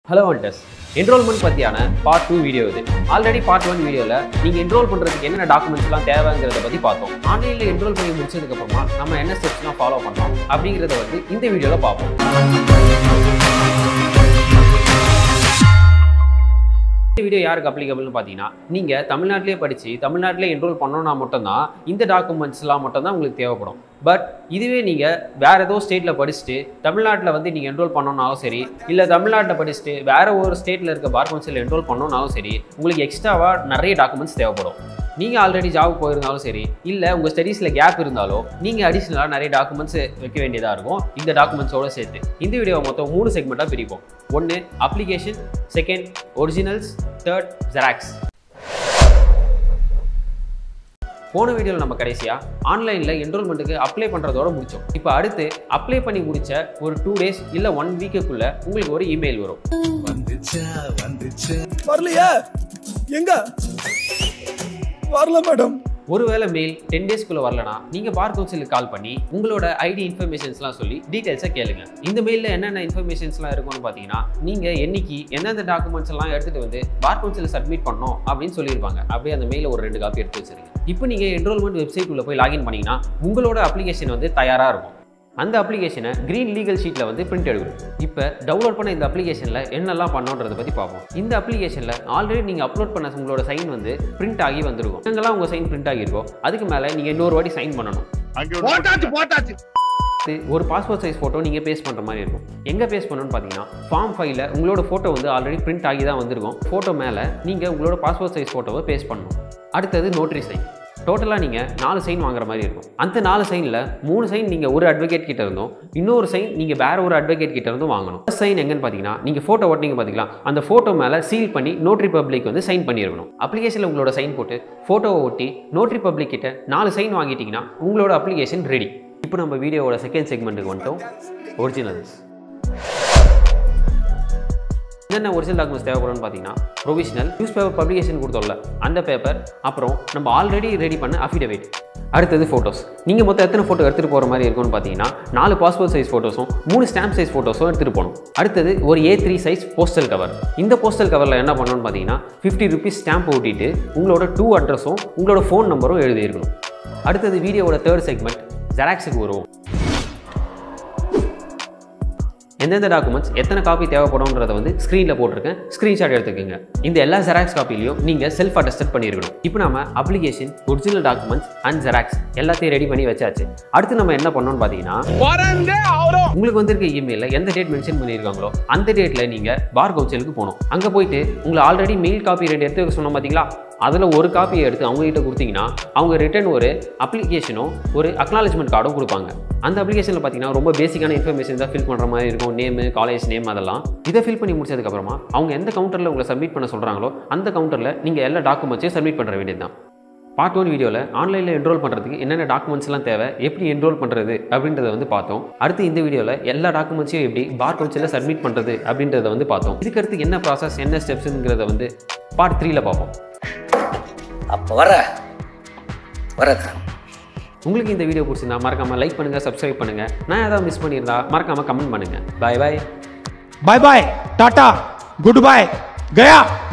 hello wonders enrolment பற்றியான part two video இது already part one வீடியோவில் நீங்கள் என்ரோல் பண்ணுறதுக்கு என்னென்ன டாக்குமெண்ட்ஸ்லாம் தேவைங்கிறத பற்றி பார்த்தோம் ஆன்லைனில் என்ரோல் பண்ணி முடிச்சதுக்கப்புறமா நம்ம என்ன ஸ்டெப்ஸ்லாம் ஃபாலோ பண்ணோம் அப்படிங்கிறத வந்து இந்த வீடியோவில் பார்ப்போம் இந்த வீடியோ யாருக்கு அப்ளிகபிள்னு பார்த்தீங்கன்னா நீங்கள் தமிழ்நாட்டிலே படித்து தமிழ்நாட்டிலே என்ரோல் பண்ணோன்னா மட்டும்தான் இந்த டாக்குமெண்ட்ஸ்லாம் மட்டும்தான் உங்களுக்கு தேவைப்படும் பட் இதுவே நீங்கள் வேறு ஏதோ ஸ்டேட்டில் படிச்சுட்டு தமிழ்நாட்டில் வந்து நீங்கள் என்ரோல் பண்ணோன்னாலும் சரி இல்லை தமிழ்நாட்டில் படிச்சுட்டு வேறு ஒரு ஸ்டேட்டில் இருக்க பார் கவுன்சிலில் என்ரோல் பண்ணோன்னாலும் சரி உங்களுக்கு எக்ஸ்ட்ராவாக நிறைய டாக்குமெண்ட்ஸ் தேவைப்படும் நீங்கள் ஆல்ரெடி ஜாப் போயிருந்தாலும் சரி இல்லை உங்கள் ஸ்டடீஸில் கேப் இருந்தாலோ நீங்கள் அடிஷ்னலாக நிறைய டாக்குமெண்ட்ஸ் வைக்க வேண்டியதாக இருக்கும் இந்த டாக்குமெண்ட்ஸோட சேர்த்து இந்த வீடியோ மொத்தம் மூணு செக்மெண்ட்டாக பிரிப்போம் ஒன்று application second originals third xerox போன வீடியோவில் நம்ம கடைசியாக ஆன்லைனில் என்ரோல்மெண்ட்டுக்கு அப்ளை பண்ணுறதோட முடித்தோம் இப்போ அடுத்து அப்ளை பண்ணி முடிச்ச ஒரு டூ டேஸ் இல்லை ஒன் வீக்குக்குள்ளே உங்களுக்கு ஒரு இமெயில் வரும் வரலையா எங்க வரல மேடம் ஒருவேளை மெயில் டென் டேஸ்க்குள்ள வரலனா நீங்க பார் கவுன்சிலுக்கு கால் பண்ணி உங்களோட ஐடி இன்ஃபர்மேஷன்ஸ்லாம் சொல்லி டீடைல்ஸை கேளுங்க இந்த மெயிலில் என்னென்ன இன்ஃபர்மேஷன்ஸ்லாம் இருக்கும்னு பார்த்தீங்கன்னா நீங்க என்னைக்கு எந்தெந்த டாக்குமெண்ட்ஸ் எல்லாம் எடுத்துட்டு வந்து பார் கவுன்சில் சப்மிட் பண்ணணும் அப்படின்னு சொல்லியிருப்பாங்க அப்படியே அந்த மெயில ஒரு ரெண்டு காப்பி எடுத்து வச்சிருங்க இப்போ நீங்க என்ரோல்மெண்ட் வெப்சைட் உள்ள போய் லாகின் பண்ணீங்கன்னா உங்களோட அப்ளிகேஷன் வந்து தயாரா இருக்கும் அந்த அப்ளிகேஷனை க்ரீன் லீகல் ஷீட்டில் வந்து பிரிண்ட் எடுக்கணும் இப்போ டவுன்லோட் பண்ண இந்த அப்ளிகேஷனில் என்னெல்லாம் பண்ணோன்றதை பற்றி பார்ப்போம் இந்த அப்ளிகேஷனில் ஆல்ரெடி நீங்கள் அப்லோட் பண்ண உங்களோட சைன் வந்து பிரிண்ட் ஆகி வந்திருக்கும் எங்கெல்லாம் உங்கள் சைன் பிரிண்ட் ஆகியிருக்கோ அதுக்கு மேலே நீங்கள் இன்னொரு வாட்டி சைன் பண்ணணும் போட்டாச்சு போட்டாச்சு இது ஒரு பாஸ்போர்ட் சைஸ் ஃபோட்டோ நீங்கள் பேஸ்ட் பண்ணுற மாதிரி இருக்கும் எங்கே பேஸ்ட் பண்ணணும்னு பார்த்தீங்கன்னா ஃபார்ம் ஃபைலில் உங்களோட ஃபோட்டோ வந்து ஆல்ரெடி பிரிண்ட் ஆகி தான் வந்திருக்கும் ஃபோட்டோ மேலே நீங்கள் உங்களோட பாஸ்போர்ட் சைஸ் ஃபோட்டோவை பேஸ்ட் பண்ணணும் அடுத்தது நோட்ரி சைன் டோட்டலாக நீங்கள் நாலு சைன் வாங்குற மாதிரி இருக்கும் அந்த நாலு சைனில் மூணு சைன் நீங்கள் ஒரு அட்வொகேட் கிட்ட இருந்தும் இன்னொரு சைன் நீங்கள் வேற ஒரு அட்வொகேட் கிட்ட இருந்தும் வாங்கணும் சைன் எங்கன்னு பார்த்தீங்கன்னா நீங்கள் ஃபோட்டோ ஓட்டிங்க பார்த்தீங்களா அந்த ஃபோட்டோ மேலே சீல் பண்ணி நோட்ரி பப்ளிக் வந்து சைன் பண்ணியிருக்கணும் அப்ளிகேஷனில் உங்களோட சைன் போட்டு ஃபோட்டோவை ஒட்டி நோட்ரி பப்ளிக் கிட்ட நாலு சைன் வாங்கிட்டீங்கன்னா உங்களோட அப்ளிகேஷன் ரெடி இப்போ நம்ம வீடியோவோட செகண்ட் செக்மெண்ட்டுக்கு வந்துட்டோம் ஒரிஜினல்ஸ் என்னென்ன ஒரிஜினல் டாக்குமெண்ட்ஸ் தேவைப்படும்னு பார்த்தீங்கன்னா ப்ரொவிஷனல் நியூஸ் பேப்பர் பப்ளிகேஷன் கொடுத்தோம்ல அந்த பேப்பர் அப்புறம் நம்ம ஆல்ரெடி ரெடி பண்ண அஃபிடவிட் அடுத்தது ஃபோட்டோஸ் நீங்கள் மொத்தம் எத்தனை ஃபோட்டோ எடுத்துகிட்டு போகிற மாதிரி இருக்கும்னு பார்த்தீங்கன்னா நாலு பாஸ்போர்ட் சைஸ் ஃபோட்டோஸும் மூணு ஸ்டாம்ப் சைஸ் ஃபோட்டோஸும் எடுத்துகிட்டு போகணும் அடுத்தது ஒரு A three size postal cover இந்த போஸ்டல் கவரில் என்ன பண்ணணும்னு பார்த்தீங்கன்னா ஃபிஃப்டி ருபீஸ் ஸ்டாம்ப் ஓட்டிட்டு உங்களோட டூ அட்ரஸும் உங்களோட ஃபோன் நம்பரும் எழுதியிருக்கணும் அடுத்தது வீடியோவோட தேர்ட் செக்மெண்ட் ஜெராக்ஸுக்கு வருவோம் எந்தெந்த டாக்குமெண்ட்ஸ் எத்தனை காப்பி தேவைப்படும்ன்றத வந்து ஸ்க்ரீனில் போட்டிருக்கேன் ஸ்க்ரீன்ஷாட் எடுத்துக்கோங்க இந்த எல்லா ஜெராக்ஸ் காப்பிலையும் நீங்கள் செல்ஃப் அட்டஸ்டட் பண்ணியிருக்கணும் இப்போ நம்ம application original documents and xerox எல்லாத்தையும் ரெடி பண்ணி வச்சாச்சு அடுத்து நம்ம என்ன பண்ணோம்னு பார்த்தீங்கன்னா பிறந்தே அவரும் உங்களுக்கு வந்திருக்க இமெயிலில் எந்த டேட் மென்ஷன் பண்ணியிருக்காங்களோ அந்த டேட்டில் நீங்கள் பார் கவுன்சிலுக்கு போகணும் அங்கே போயிட்டு உங்களை ஆல்ரெடி மெயில் காப்பி ரெண்டு எடுத்து வைக்க சொன்னோம் பார்த்தீங்களா அதில் ஒரு காப்பியை எடுத்து அவங்க கிட்ட கொடுத்தீங்கன்னா அவங்க ரிட்டன் ஒரு அப்ளிகேஷனும் ஒரு அக்னாலஜ்மெண்ட் கார்டும் கொடுப்பாங்க அந்த அப்ளிகேஷனில் பார்த்தீங்கன்னா ரொம்ப பேசிக்கான இன்ஃபர்மேஷன் தான் ஃபில் பண்ணுற மாதிரி இருக்கும் நேமு காலேஜ் நேம் அதெல்லாம் இதை ஃபில் பண்ணி முடிச்சதுக்கப்புறமா அவங்க எந்த கவுண்டரில் உங்களை சப்மிட் பண்ண சொல்கிறாங்களோ அந்த கவுண்டரில் நீங்கள் எல்லா டாக்குமெண்ட்ஸையும் சப்மிட் பண்ணுற வேண்டியது தான் பார்ட் ஒன் வீடியோவில் ஆன்லைனில் என்ரோல் பண்ணுறதுக்கு என்னென்ன டாக்குமெண்ட்ஸ்லாம் தேவை எப்படி என்ரோல் பண்ணுறது அப்படின்றத வந்து பார்த்தோம் அடுத்து இந்த வீடியோவில் எல்லா டாக்குமெண்ட்ஸையும் எப்படி பார் கவுன்சிலில் சப்மிட் பண்ணுறது அப்படின்றத வந்து பார்த்தோம் இதுக்கடுத்து என்ன ப்ராசஸ் என்ன ஸ்டெப்ஸுங்கிறத வந்து பார்ட் த்ரீல பார்ப்போம் அப்போ வர வரதான் உங்களுக்கு இந்த வீடியோ பிடிச்சிருந்தா மறக்காமல் லைக் பண்ணுங்கள் சப்ஸ்கிரைப் பண்ணுங்கள் நான் ஏதாவது மிஸ் பண்ணியிருந்தா மறக்காமல் கமெண்ட் பண்ணுங்கள் bye bye bye bye tata goodbye गया